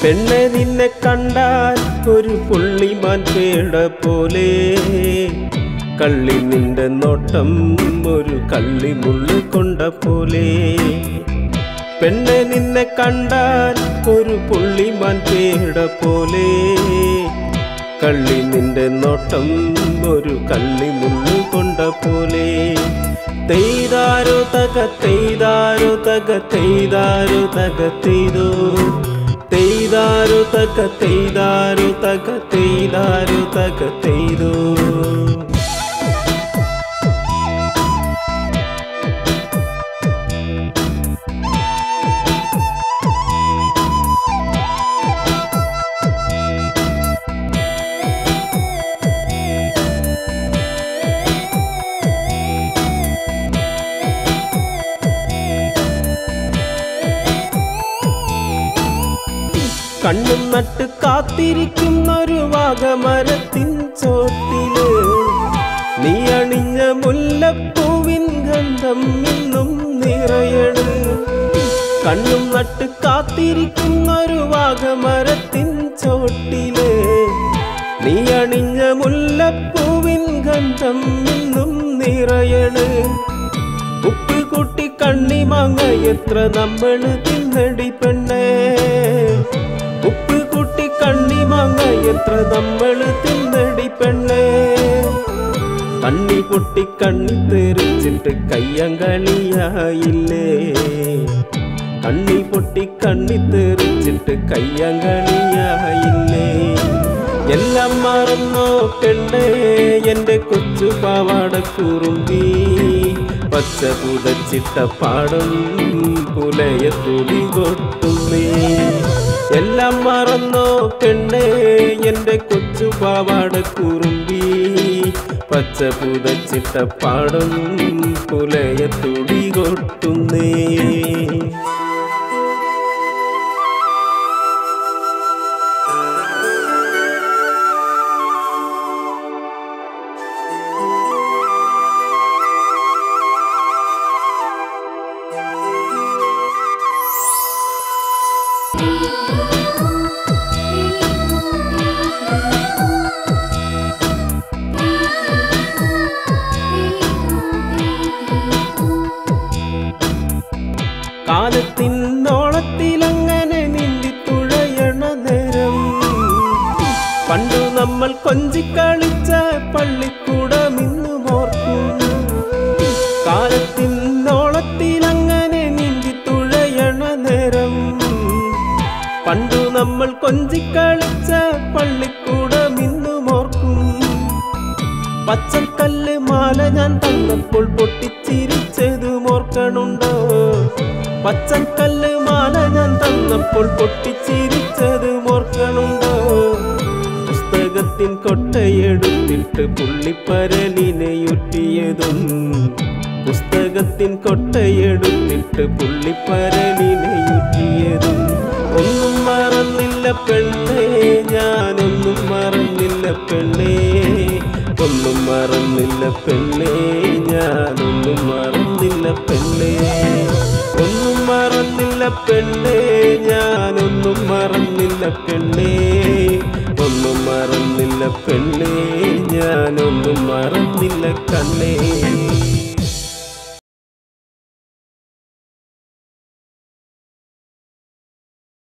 പെണ്ണെ നിന്നെ കണ്ടാൽ ഒരു പുള്ളിമാൻ പേട പോലെ കള്ളി നിന്റെ നോട്ടം ഒരു കള്ളിമുള്ളു കൊണ്ട പോലെ പെണ്ണെ നിന്നെ കണ്ടാൽ ഒരു പുള്ളിമാൻ പേട പോലെ കള്ളി നിന്റെ നോട്ടം ഒരു കള്ളിമുള്ളു കൊണ്ട പോലെ തെയ്താരോ തക തെയ്താരോ തക തെയ്താരോ തക തെയ്തോ തെയ്താരോ തക തെയ്താരോ തക തെയ്താരോ തക തെയ്തോ കണ്ണും നട്ട് കാത്തിരിക്കുന്നൊരു വാഗമരത്തിൻ ചോട്ടില് നീ അണിഞ്ഞ മുല്ലപ്പൂവിൻ ഗന്ധം ഇന്നും നിറയണ് കണ്ണും നട്ട് കാത്തിരിക്കുന്നൊരു വാഗമരത്തിൻ ചോട്ടില് നീ അണിഞ്ഞ മുല്ലപ്പൂവിൻ ഗന്ധം ഇന്നും നിറയണ് ഉപ്പ് കൂട്ടി കണ്ണി മാങ്ങ എത്ര നമ്മള് തിന്നടി പെണ്ണേ ഉപ്പ് കൂട്ടി കണ്ണി മാങ്ങ എത്ര നമ്മള് തിന്നടി പെണ്ണേ കണ്ണി പൊട്ടി കണ്ണി തെറിച്ചിട്ട് കയ്യങ്കളിയായില്ലേ കണ്ണി പൊട്ടി കണ്ണി തെറിച്ചിട്ട് കയ്യങ്കളിയായില്ലേ എല്ലാം മറന്നോ പെണ്ണേ എന്റെ കൊച്ചു പാവാട കുറുമ്പി പച്ച പുതച്ചിട്ട പാടം പുലയ തുടി കൊട്ടുന്നേ എല്ലാം മറന്നോ പെണ്ണേ എന്റെ കൊച്ചു പാവാട കുറുമ്പി പച്ച പുതച്ചിട്ട പാടം പുലയ തുടി കൊട്ടുന്നേ കാലത്തിൻ നോളത്തിലങ്ങനെ നീന്തി തുഴയണ നേരം പണ്ടു നമ്മൾ കൊഞ്ചിക്കളിച്ച പള്ളിക്കൂടം ഇന്നും ഓർക്കുന്നു കാലത്തിൻ നോളത്തിലങ്ങനെ നീന്തി തുഴയണ നേരം പണ്ടു നമ്മൾ കൊഞ്ചിക്കളിച്ച പള്ളിക്കൂടം ഇന്നും ഓർക്കും പച്ചക്കല്ല് മാല ഞാൻ തന്നപ്പോൾ പൊട്ടിച്ചിരിച്ചതും ഓർക്കണുണ്ടോ പച്ചക്കല്ല് മാല ഞാൻ തന്നപ്പോൾ പൊട്ടിച്ചിരിച്ചതും ഓർക്കണുണ്ടോ പുസ്തകത്തിൻ കൊട്ടയെടുത്തിട്ട് പുള്ളിപ്പരലിനെയുറ്റിയതും പുസ്തകത്തിൻ കൊട്ടയെടുത്തിട്ട് പുള്ളിപ്പരലിനെയുറ്റിയതും ഒന്നും മറന്നില്ല പെണ്ണേ ഞാനൊന്നും മറന്നില്ല പെണ്ണേ ഒന്നും മറന്നില്ല പെണ്ണേ ഞാനൊന്നും മറന്നില്ല പെണ്ണേ ഒന്നും മറന്നില്ല പെണ്ണേ ഞാനൊന്നും മറന്നില്ല പെണ്ണേ ഒന്നും മറന്നില്ല പെണ്ണേ ഞാനൊന്നും മറന്നില്ല കണ്ണേ